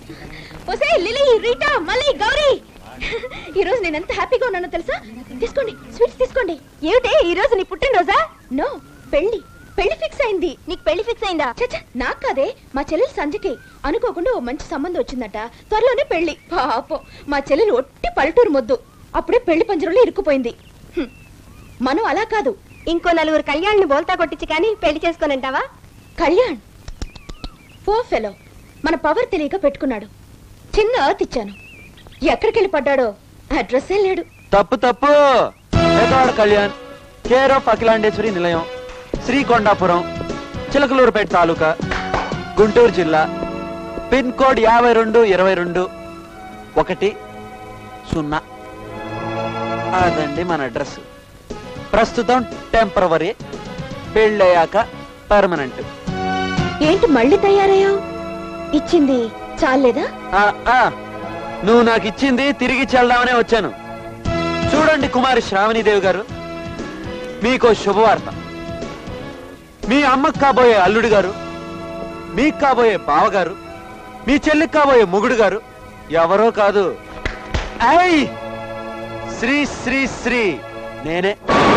ఒసే lily Rita మళ్ళీ గౌరీ ఈ రోజు నేను ఎంత హ్యాపీగా ఉన్నానో తెలుసా తీసుకోండి స్వీట్స్ తీసుకోండి ఏమిటి ఈ రోజు నీ పుట్టినరోజా నో పెళ్లి పెళ్లి ఫిక్స్ అయింది నీకు పెళ్లి ఫిక్స్ అయిందా చచ్చా నాకు కాదే మా చెల్లెలు సంజకి అనుకోకుండా ఓ మంచి సంబంధం వచ్చిందట త్వరలోనే పెళ్లి పాపం మా చెల్లెలు ఒట్టి పల్లెటూరు మొద్దు అప్పుడే పెళ్లి పంజరంలో ఇరుక్కుపోయింది హ్మ్. మనం అలా కాదు ఇంకో నలుగురు కళ్యాణ్ని బోల్తా కొట్టించి కానీ పెళ్లి చేసుకోనంటావా కళ్యాణ్ పో ఫెలో మన పవర్ తెలియక పెట్టుకున్నాడు చిన్న అర్త్ ఇచ్చాను ఎక్కడికి వెళ్ళి పడ్డాడో అడ్రస్సే లేడు తప్పు తప్పు పెదవాడ కళ్యాణ్ కేర్ ఆఫ్ అఖిలాండేశ్వరి నిలయం శ్రీకొండాపురం చిలకలూరుపేట తాలూకా గుంటూరు జిల్లా పిన్ కోడ్ యాభై రెండు ఇరవై రెండు ఒకటి సున్నా అదండి మన అడ్రస్ ప్రస్తుతం టెంపరవరీ పెళ్ళయ్యాక పర్మనెంట్ ఏంటి మళ్ళీ తయారయ్యావు ఇచ్చింది చాలేదా ఆ, ఆ, నువ్వు నాకు ఇచ్చింది తిరిగి చెల్దామనే వచ్చాను చూడండి కుమారి శ్రావణీదేవి గారు మీకో శుభవార్త మీ అమ్మకు కాబోయే అల్లుడు గారు మీకు కాబోయే బావగారు మీ చెల్లికి కాబోయే మొగుడు గారు ఎవరో కాదు ఐ శ్రీ శ్రీ శ్రీ నేనే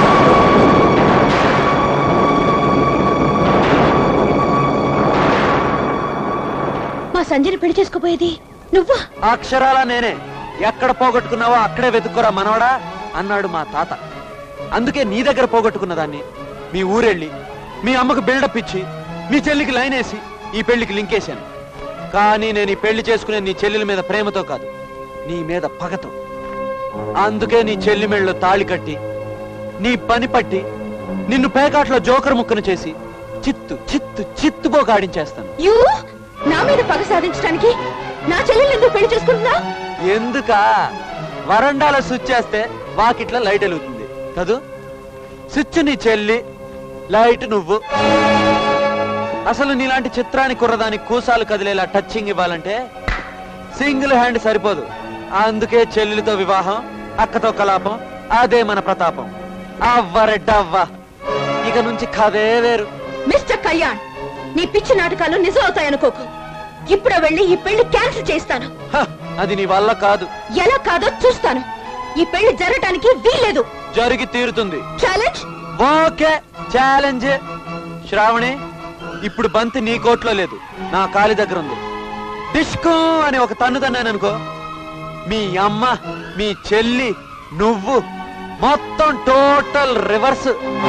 మా సంజయని పెళ్లి చేసుకోపోయేది నువ్వా అక్షరాల నేనే ఎక్కడ పోగొట్టుకున్నావో అక్కడే వెతుక్కోరా మనవడా అన్నాడు మా తాత అందుకే నీ దగ్గర పోగొట్టుకున్న దాన్ని మీ ఊరెళ్ళి మీ అమ్మకు బిల్డప్ ఇచ్చి మీ చెల్లికి లైన్ వేసి ఈ పెళ్లికి లింకేశాను కానీ నేను ఈ పెళ్లి చేసుకునే నీ చెల్లెల మీద ప్రేమతో కాదు నీ మీద పగతో అందుకే నీ చెల్లి మెళ్ళలో తాళి కట్టి నీ పని పట్టి నిన్ను పేకాట్లో జోకర్ ముక్కను చేసి చిత్తు చిత్తు చిత్తుపోక ఆడించేస్తాను యూ నా మీద పగ సాధించడానికి నా చెల్లెలు ఎందుకు పెళ్లి చేసుకుంటున్నా ఎందుక వరండాలో స్విచ్ చేస్తే వాకిట్ల లైట్ వెలుగుతుంది కదూ స్విచ్ నీ చెల్లి లైట్ నువ్వు అసలు నీలాంటి చిత్రాన్ని కుర్రదానికి కూసాలు కదిలేలా టచ్చింగ్ ఇవ్వాలంటే సింగిల్ హ్యాండ్ సరిపోదు అందుకే చెల్లెలితో వివాహం అక్కతో కలాపం అదే మన ప్రతాపం అవ్వరెడ్డవ్వ ఇక నుంచి కథే వేరు మిస్టర్ కళ్యాణ్ నీ పిచ్చి నాటకాలు నిజం అవుతాయనుకోకు ఇప్పుడే వెళ్ళి ఈ పెళ్లి క్యాన్సిల్ చేస్తాను హ, అది నీ వల్ల కాదు ఎలా కాదో చూస్తాను ఈ పెళ్లి జరగటానికి వీల్లేదు జరిగి తీరుతుంది ఛాలెంజ్ ఓకే ఛాలెంజ్ శ్రావణి ఇప్పుడు బంతి నీ కోట్లో లేదు నా కాలి దగ్గర ఉంది డిస్కో అని ఒక తన్ను తన్నాను అనుకో మీ అమ్మ మీ చెల్లి నువ్వు మొత్తం టోటల్ రివర్స్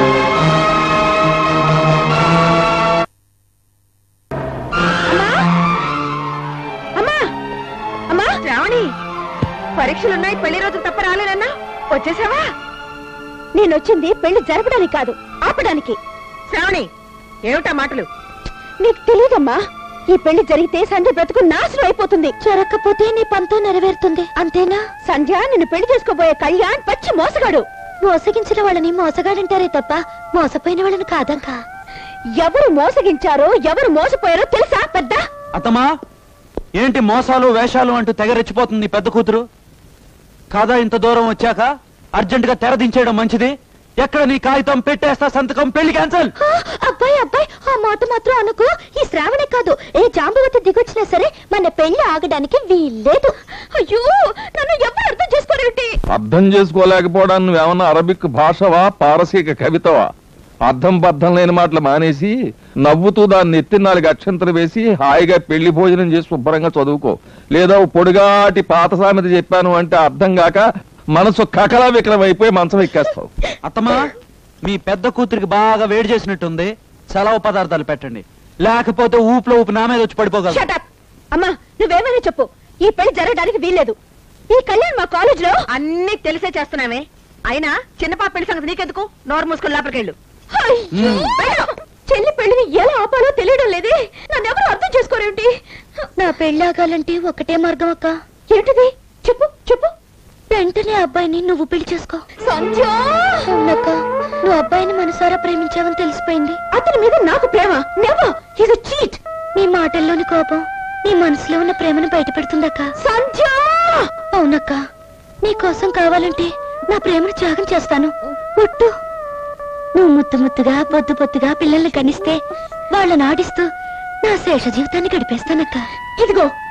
అమ్మా అమ్మా శ్రావణి పరీక్షలున్నాయి పెళ్లి రోజు తప్ప రాలేనన్నా వచ్చేసావా నేను వచ్చింది పెళ్లి జరపడానికి కాదు ఆపడానికి శ్రావణి ఏమిటా మాటలు నీకు తెలియదమ్మా ఈ పెళ్లి జరిగితే సంధ్య బ్రతుకు నాశనం అయిపోతుంది జరగకపోతే నీ పంతో నెరవేరుతుంది అంతేనా సంధ్య నిన్ను పెళ్లి చేసుకోబోయే కళ్యాణ్ పచ్చి మోసగాడు మోసగించిన వాళ్ళని మోసగాడంటారే తప్ప మోసపోయిన వాళ్ళని కాదంకా ఎవరు మోసగించారో ఎవరు మోసపోయారో తెలుసా పెద్ద అతమా ఏంటి మోసాలు వేషాలు అంటూ తెగరెచ్చిపోతుంది నీ పెద్ద కూతురు కాదా ఇంత దూరం వచ్చాక అర్జెంట్ గా తెరదించేయడం మంచిది ఎక్కడ నీ కాగితం పెట్టేస్తా సంతకం పెళ్లి క్యాన్సల్ ఆ, అబ్బాయి అబ్బాయి ఆ మాట మాత్రం అనుకో ఈ శ్రావణే కాదు ఏ జాంబవతి దిగొచ్చినా సరే మన పెళ్లి ఆగడానికి వీల్లేదు అయ్యో నన్ను ఎవరు అర్థం చేసుకోరేంటి అర్థం చేసుకోలేకపోవడానికి నువ్వేమన్నా అరబిక్ భాషవా పారసీక కవితవా అర్థం బద్ధం లేని మాటలు మానేసి నవ్వుతూ దాన్ని ఎత్తి నాలుగు అక్షంతలు వేసి హాయిగా పెళ్లి భోజనం చేసి శుభ్రంగా చదువుకో లేదా ఓ పొడిగాటి పాత సామెత చెప్పాను అంటే అర్థం కాక మనసు కకలా వికలం అయిపోయి మంచం ఎక్కేస్తావు అత్తమా మీ పెద్ద కూతురికి బాగా వేడి చేసినట్టుంది సెలవు పదార్థాలు పెట్టండి లేకపోతే ఊపులో ఊపి నా మీద వచ్చి పడిపోగలరు షటప్ అమ్మా నువ్వేమైనా చెప్పు ఈ పెళ్లి జరగడానికి వీల్లేదు ఈ కళ్యాణ్ మా కాలేజ్ లో అన్ని తెలిసే చేస్తున్నామే అయినా చిన్నపాప పెళ్లి సంగతి నీకెందుకు నోరు మూసుకుని లోపలికెళ్ళు అయ్యో! చెల్లి పెళ్లిని ఎలా ఆపాలో తెలియడం లేదే నన్ను ఎవరు అర్థం చేసుకోరేంటి నా పెళ్లి ఆగాలంటే ఒకటే మార్గం అక్క ఏంటిది చెప్పు చెప్పు వెంటనే అబ్బాయిని నువ్వు పెళ్లి చేసుకో సంధ్య అవునక్క నువ్వు అబ్బాయిని మనసారా ప్రేమించావని తెలిసిపోయింది అతని మీద నాకు ప్రేమ నెవర్ హిస్ చీట్ నీ మాటల్లోని కోపం నీ మనసులో ఉన్న ప్రేమను బయటపెడుతుందక్క సంధ్య అవునక్క నీ కోసం కావాలంటే నా ప్రేమను త్యాగం చేస్తాను ఒట్టు నువ్వు ముద్దు ముద్దుగా బొద్దు బొద్దుగా పిల్లల్ని కనిస్తే వాళ్ళని ఆడిస్తూ నా శేష జీవితాన్ని గడిపేస్తానక్క ఇదిగో పాట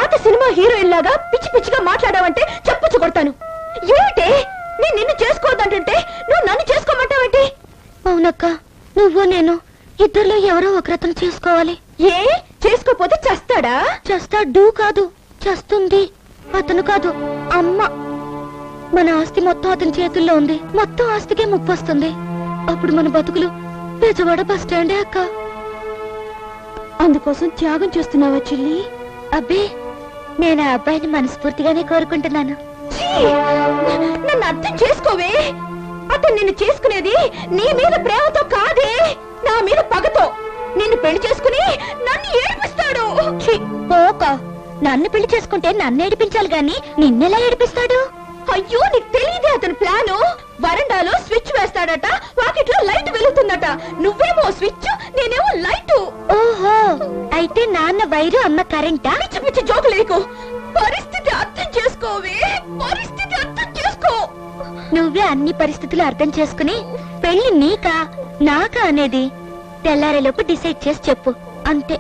పాత సినిమా హీరోయిన్ లాగా పిచ్చి పిచ్చిగా మాట్లాడావంటే చెప్పుచ్చు కొడతాను ఏమిటే నేను నిన్ను చేసుకోవద్దంటుంటే నువ్వు నన్ను చేసుకోమంటావేంటి అవునక్క నువ్వు నేను ఇద్దరిలో ఎవరో ఒకరతను చేసుకోవాలి ఏ చేసుకోపోతే చస్తాడా చస్తాడు కాదు చస్తుంది అతను కాదు అమ్మ మన ఆస్తి మొత్తం అతని చేతుల్లో ఉంది మొత్తం ఆస్తికే ముప్పు వస్తుంది అప్పుడు మన బతుకులు బెజవాడ బస్ స్టాండే అక్క అందుకోసం త్యాగం చేస్తున్నావా చెల్లి అబ్బే నేను ఆ అబ్బాయిని మనస్ఫూర్తిగానే కోరుకుంటున్నాను నన్ను అర్థం చేసుకోవే అతను నిన్ను చేసుకునేది నీ మీద ప్రేమతో కాదే నా మీద పగతో నిన్ను పెళ్లి చేసుకుని నన్ను ఏడిపిస్తాడు పోక నన్ను పెళ్లి చేసుకుంటే నన్ను ఏడిపించాలి గాని నిన్నెలా ఏడిపిస్తాడు అయ్యో నీకు తెలియదే అతని ప్లాను వరండాలో స్విచ్ వేస్తాడట వాకిట్లో లైట్ వెలుగుతుందట నువ్వేమో స్విచ్ నేనేమో లైట్ ఓహో అయితే నాన్న వైరు అమ్మ కరెంటా పిచ్చి పిచ్చి జోకు లేకు పరిస్థితి అర్థం చేసుకోవే పరిస్థితి అర్థం చేసుకో నువ్వే అన్ని పరిస్థితులు అర్థం చేసుకుని పెళ్లి నీకా నాకా అనేది తెల్లారేలోపు డిసైడ్ చేసి చెప్పు అంతే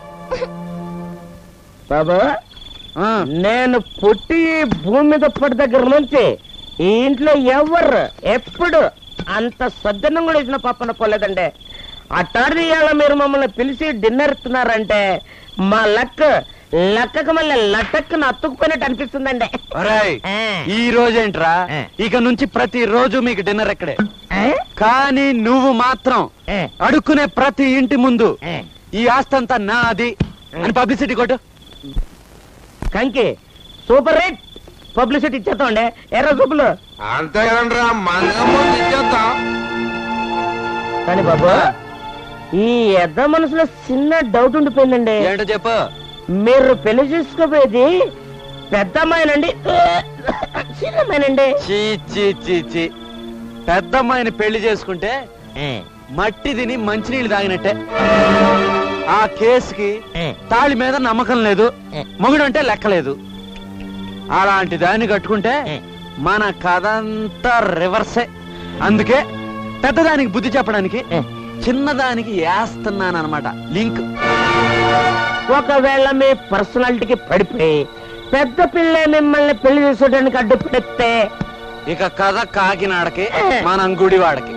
బాబు నేను పుట్టి ఈ భూమి మీద పడి దగ్గర నుంచి ఈ ఇంట్లో ఎవరు ఎప్పుడు అంత సజ్జనం కూడా ఇచ్చిన పప్పన పోలేదండి అట్టాడి ఇవాళ మీరు మమ్మల్ని పిలిచి డిన్నర్ ఇస్తున్నారంటే మా లక్ లక్కకు మళ్ళీ లటక్కున అతుక్కుపోయినట్టు అనిపిస్తుందండి ఒరేయ్, ఆ. ఈ రోజేంట్రా ఆ. ఇక నుంచి ప్రతి రోజు మీకు డిన్నర్ ఎక్కడే ఆ? కానీ నువ్వు మాత్రం ఆ. అడుక్కునే ప్రతి ఇంటి ముందు ఆ. ఈ ఆస్తంతా నాది అని పబ్లిసిటీ కొట్టు కంకి సూపర్ రేట్ పబ్లిసిటీ ఇచ్చేస్తామండి ఎర్ర సూపులు అంతే కదండ్రా మంగమ్మ ఇచ్చేద్దాం కానీ బాబు ఈ ఎద్ద మనసులో చిన్న డౌట్ ఉండిపోయిందండి ఏంటో చెప్పు మీరు పెళ్లి చేసుకోపోయేది పెద్ద అమ్మాయినండి చిన్న అమ్మాయినండి చీ చీ చీ చీ పెద్దమ్మాయిని పెళ్లి చేసుకుంటే మట్టి తిని మంచినీళ్ళు తాగినట్టే ఆ కేసుకి తాళి మీద నమ్మకం లేదు మొగుడు అంటే లెక్కలేదు అలాంటి దాన్ని కట్టుకుంటే మన కథ అంతా రివర్సే అందుకే పెద్దదానికి బుద్ధి చెప్పడానికి చిన్నదానికి వేస్తున్నాను అనమాట లింక్ ఒకవేళ మీ పర్సనాలిటీకి పడిపోయి పెద్ద పిల్ల మిమ్మల్ని పెళ్లి చేసుకోవడానికి అడ్డుపడితే ఇక కథ కాకినాడకి మనం గుడివాడకి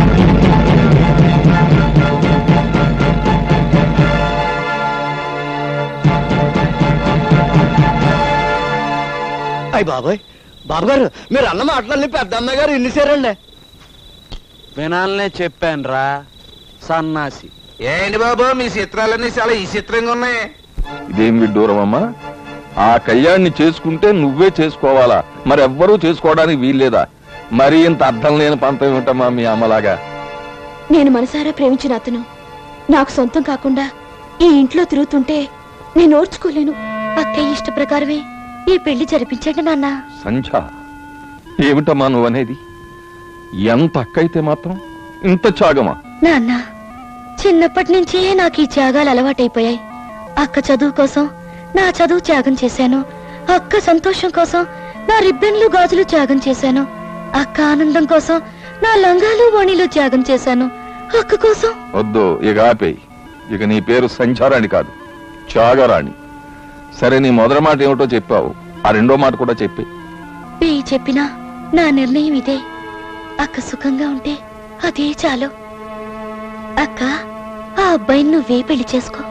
అయ్యి బాబాయ్ బాబు గారు మీరు అన్న మాటలన్నీ పెద్ద అమ్మాయి గారు ఇన్నిసారండి వినాలనే చెప్పాను రా సన్నాసి ఏంటి బాబు మీ చిత్రాలన్నీ చాలా ఈ చిత్రంగా ఉన్నాయి ఇదేం విడ్డూరం అమ్మా ఆ కళ్యాణ్ణి చేసుకుంటే నువ్వే చేసుకోవాలా మరెవ్వరూ చేసుకోవడానికి వీల్లేదా మరి ఇంత అర్థం లేని పంతం ఏమిటమ్మా మీ అమ్మలాగా నేను మనసారా ప్రేమించిన అతను నాకు సొంతం కాకుండా ఈ ఇంట్లో తిరుగుతుంటే నేను ఓర్చుకోలేను అక్కయ్య ఇష్ట ప్రకారమే ఈ పెళ్లి జరిపించండి నాన్న సంధ్య ఏమిటమ్మా నువ్వనేది ఎంత అక్కయితే మాత్రం ఇంత త్యాగమా నాన్న చిన్నప్పటి నుంచే నాకు ఈ త్యాగాలు అలవాటైపోయాయి అక్క చదువు కోసం నా చదువు త్యాగం చేశాను అక్క సంతోషం కోసం నా రిబ్బన్లు గాజులు త్యాగం చేశాను అక్క ఆనందం కోసం నా లంగాలు ఓణీలు త్యాగం చేశాను అక్క కోసం వద్దు ఇక ఆపేయి ఇక నీ పేరు సంచారాణి కాదు త్యాగరాణి సరే నీ మొదటి మాట ఏమిటో చెప్పావు ఆ రెండో మాట కూడా చెప్పి పెయ్యి చెప్పినా నా నిర్ణయం ఇదే అక్క సుఖంగా ఉంటే అదే చాలు అక్క ఆ అబ్బాయిని నువ్వే పెళ్లి చేసుకో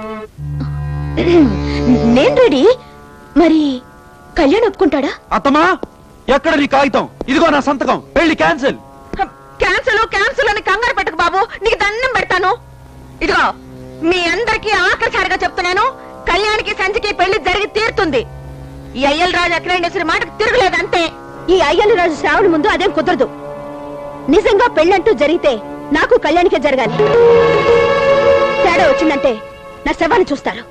నేను రెడీ మరి కళ్యాణ్ ఒప్పుకుంటాడా అత్తమా ఎక్కడ నీ కాగితం ఇదిగో నా సంతకం పెళ్లి క్యాన్సిల్ క్యాన్సల్ క్యాన్సల్ అని కంగారు పెట్టకు బాబు నీకు దండం పెడతాను ఇదిగో మీ అందరికీ ఆఖరిసారిగా చెప్తున్నాను కళ్యాణికి సంచికి పెళ్లి జరిగి తీరుతుంది ఈ అయ్యల్ రాజు అఖిలేండేశ్వరి మాటకు తిరగలేదు అంతే ఈ అయ్యలు రాజు శ్రావణ ముందు అదేం కుదరదు నిజంగా పెళ్ళంటూ జరిగితే నాకు కళ్యాణికే జరగాలి తేడా వచ్చిందంటే నా శవాన్ని చూస్తారు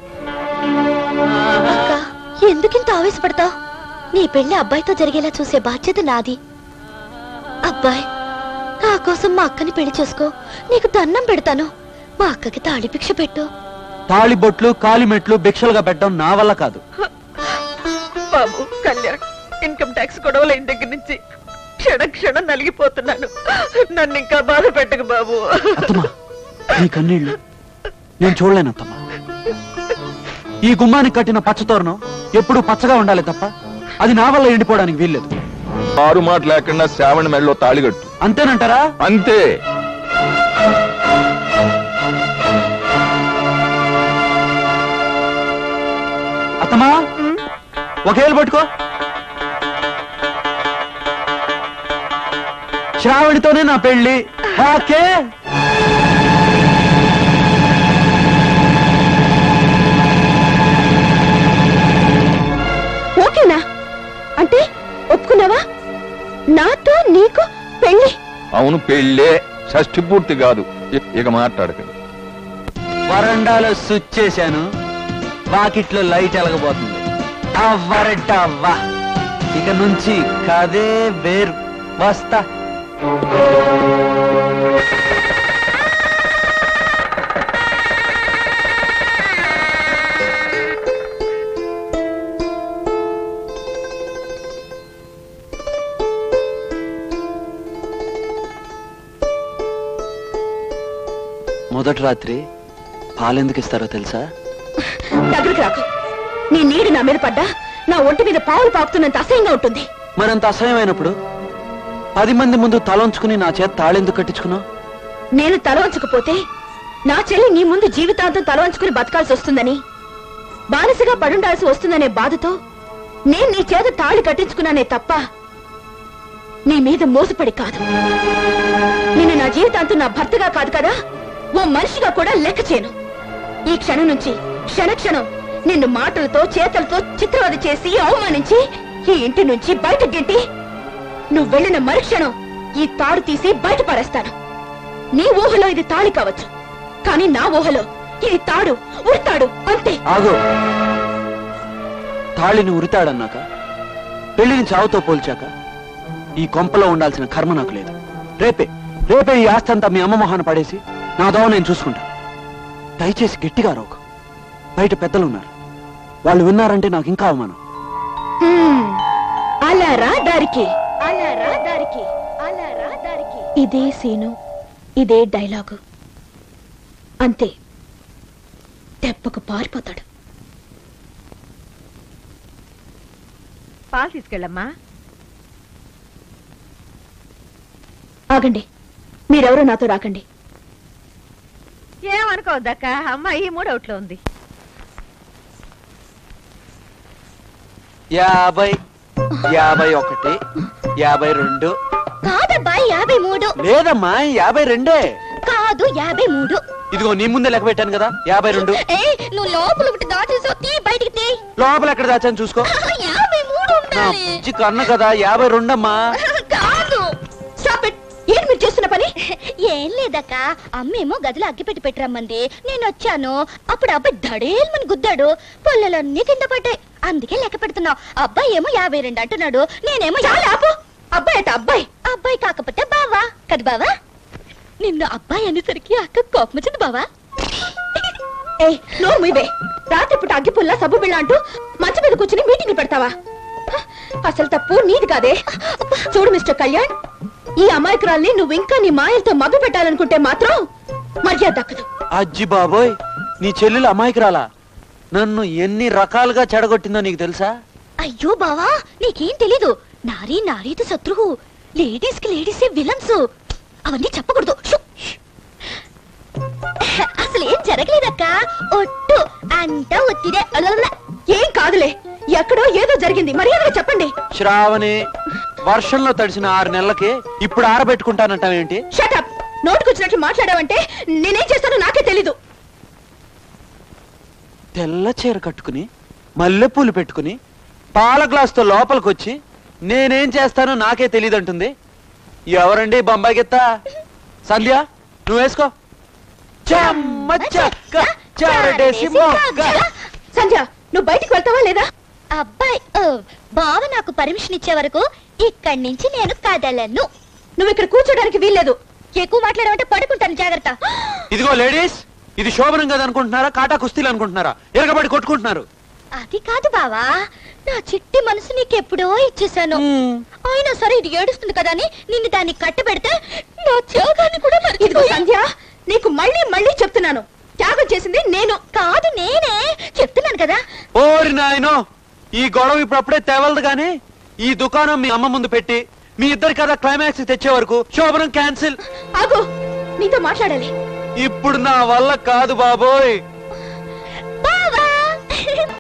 ఎందుకింత ఆవేశపడతావు నీ పెళ్లి అబ్బాయితో జరిగేలా చూసే బాధ్యత నాది అబ్బాయ్ నా కోసం మా అక్కని పెళ్లి చేసుకో నీకు దండం పెడతాను మా అక్కకి తాళి భిక్ష పెట్టు తాళిబొట్లు కాలిమెట్లు భిక్షలుగా పెట్టడం నా వల్ల కాదు బాబు కళ్యాణ్ ఇన్కమ్ ట్యాక్స్ గొడవలైన దగ్గర నుంచి క్షణ క్షణం నలిగిపోతున్నాను నన్ను ఇంకా బాధ పెట్టకు బాబు అత్తమా నీ కన్నీళ్ళు నేను చూడలేను అత్తమ్మా ఈ గుమ్మానికి కట్టిన పచ్చతోరణం ఎప్పుడు పచ్చగా ఉండాలి తప్ప అది నా వల్ల ఎండిపోవడానికి వీల్లేదు ఆరు మాట లేకుండా శ్రావణ మెళ్ళలో తాళిగట్టు అంతేనంటారా అంతే అత్తమా ఒకేళ్ళు పట్టుకో శ్రావణితోనే నా పెళ్లి ఓకే ఓకేనా అంటే ఒప్పుకున్నావా నాతో నీకు పెళ్లి అవును పెళ్ళే షష్ఠి పూర్తి కాదు ఇ- ఇక మాట్లాడకండి వరండాలో స్విచ్ చేశాను వాకిట్లో లైట్ ఎలగబోతుంది అవ్వరటవ్వా ఇక నుంచి కదే వేరు వస్తా మొదటి రాత్రి పాలెందుకు ఇస్తారో తెలుసా దగ్గరికి రాకు నీ నీడు నా మీద పడ్డా నా ఒంటి మీద పావులు పాకుతున్నంత అసహ్యంగా ఉంటుంది మరంత అసహ్యమైనప్పుడు పది మంది ముందు తలంచుకుని నా చేత తాళెందుకు కట్టించుకున్నావు నేను తల వంచకపోతే నా చెల్లి నీ ముందు జీవితాంతం తల వంచుకుని బతకాల్సి వస్తుందని బానిసగా పడుండాల్సి వస్తుందనే బాధతో నేను నీ చేత తాళి కట్టించుకున్నానే తప్ప నీ మీద మోసపడి కాదు నిన్ను నా జీవితాంతం నా భర్తగా కాదు కదా ఓ మనిషిగా కూడా లెక్క చేయను ఈ క్షణం నుంచి క్షణ క్షణం నిన్ను మాటలతో చేతలతో చిత్రవద చేసి అవమానించి ఈ ఇంటి నుంచి బయట గెంటి నువ్వు వెళ్ళిన మరుక్షణం ఈ తాడు తీసి బయట పడేస్తాను నీ ఊహలో ఇది తాళి కావచ్చు కానీ నా ఊహలో ఇది తాడు ఉడతాడు అంతే ఆగు తాళిని ఉరితాడన్నాక పెళ్లిని చావుతో పోల్చాక ఈ కొంపలో ఉండాల్సిన కర్మ నాకు లేదు రేపే రేపే ఈ ఆస్తి అంతా మీ అమ్మ మొహాన పడేసి నా దోవ నేను చూసుకుంటా దయచేసి గట్టిగా రోకు బయట పెద్దలు ఉన్నారు వాళ్ళు విన్నారంటే నాకు ఇంకా అవమానం హ్మ్. అలా రా దారికి అలా రా దారికి అలా రా దారికి ఇదే సీను ఇదే డైలాగు అంతే దెబ్బకు పారిపోతాడు పాలు తీసుకెళ్ళమ్మా ఆగండి మీరెవరో నాతో రాకండి ఏమనుకోవద్దక్క అమ్మాయి మూడవుట్లో ఉంది యాభై యాభై ఒకటి యాభై రెండు కాదబ్బాయి యాభై మూడు లేదమ్మా యాభై రెండే కాదు యాభై మూడు ఇదిగో నీ ముందే లెక్క పెట్టాను కదా యాభై రెండు ఏ నువ్వు లోపల ఒకటి దాచేసావు తీ బయటికి తీ లోపల ఎక్కడ దాచాను చూసుకో యాభై మూడు నా బుజ్జి కన్ను కదా యాభై రెండమ్మా కాదు స్టాప్ ఇట్ ఏంటి మీరు చేస్తున్న పని ఏం లేదక్క అమ్మేమో గదిలో అగ్గిపెట్టి పెట్టరమ్మంది నేను వచ్చాను అప్పుడు అబ్బాయి దడేల్మని గుద్దాడు పొల్లలన్నీ కింద పడ్డాయి అందుకే లెక్క పెడుతున్నావు అబ్బాయి ఏమో యాభై రెండు అంటున్నాడు నేనేమో ఆపు అబ్బాయి అంటే అబ్బాయి అబ్బాయి కాకపోతే బావా కదా బావా నిన్ను అబ్బాయి అనేసరికి అక్క కోపం వచ్చింది బావా ఏ నోరు మీవే రాత్రిపూట అగ్గిపుల్ల సబ్బు బిళ్ళ అంటూ మంచం మీద కూర్చుని మీటింగ్లు పెడతావా అసలు తప్పు నీది కాదే చూడు మిస్టర్ కళ్యాణ్ ఈ అమాయకురాల్ని నువ్వు ఇంకా నీ మాయలతో మభ్య పెట్టాలనుకుంటే మాత్రం మర్యాద దక్కదు అజ్జి బాబోయ్ నీ చెల్లెలు అమాయకురాలా నన్ను ఎన్ని రకాలుగా చెడగొట్టిందో నీకు తెలుసా అయ్యో బావా నీకేం తెలీదు నారీ నారీతో శత్రువు లేడీస్ కి లేడీసే విలన్స్ అవన్నీ చెప్పకూడదు షు! అసలు ఏం జరగలేదక్క ఒట్టు అంతా ఒత్తిదే అలల. ఏం కాదులే ఎక్కడో ఏదో జరిగింది మర్యాదగా చెప్పండి శ్రావణి వర్షంలో తడిసిన ఆరు నెలలకి ఇప్పుడు ఆరబెట్టుకుంటానంటావేంటి షటప్ నోటుకొచ్చినట్లు మాట్లాడావంటే నేనేం చేస్తానో నాకే తెలీదు తెల్ల చీర కట్టుకుని మల్లెపూలు పెట్టుకుని పాల గ్లాసుతో లోపలికొచ్చి నేనేం చేస్తానో నాకే తెలియదంటుంది ఎవరండి బొంబాయి గిత్త సంధ్య నువ్వు వేసుకో చెమ్మ చెక్క చెరటేసి మొక్క సంధ్య నువ్వు బయటికి వెళ్తావా లేదా అబ్బాయి బావ నాకు పర్మిషన్ ఇచ్చే వరకు ఇక్కడి నుంచి నేను కదలను నువ్వు ఇక్కడ కూర్చోడానికి వీల్లేదు ఎక్కువ మాట్లాడమంటే పడుకుంటాను జాగ్రత్త ఇదిగో లేడీస్ ఇది శోభనం కదా అనుకుంటున్నారా కాటా కుస్తీలు అనుకుంటున్నారా ఎరగబడి కొట్టుకుంటున్నారు అది కాదు బావా నా చిట్టి మనసు నీకెప్పుడో ఇచ్చేసాను అయినా సరే ఇది ఏడుస్తుంది కదా అని నిన్ను దాన్ని కట్టబెడితే నా త్యాగాన్ని కూడా ఇదిగో సంధ్య నీకు మళ్ళీ మళ్ళీ చెప్తున్నాను త్యాగం చేసింది నేను కాదు నేనే చెప్తున్నాను కదా ఓరి నాయనో ఈ గొడవ ఇప్పుడు అప్పుడే తేవలదు గాని ఈ దుకాణం మీ అమ్మ ముందు పెట్టి మీ ఇద్దరి కథ క్లైమాక్స్ తెచ్చే వరకు శోభనం క్యాన్సిల్ ఆగు నీతో మాట్లాడాలి ఇప్పుడు నా వల్ల కాదు బాబోయ్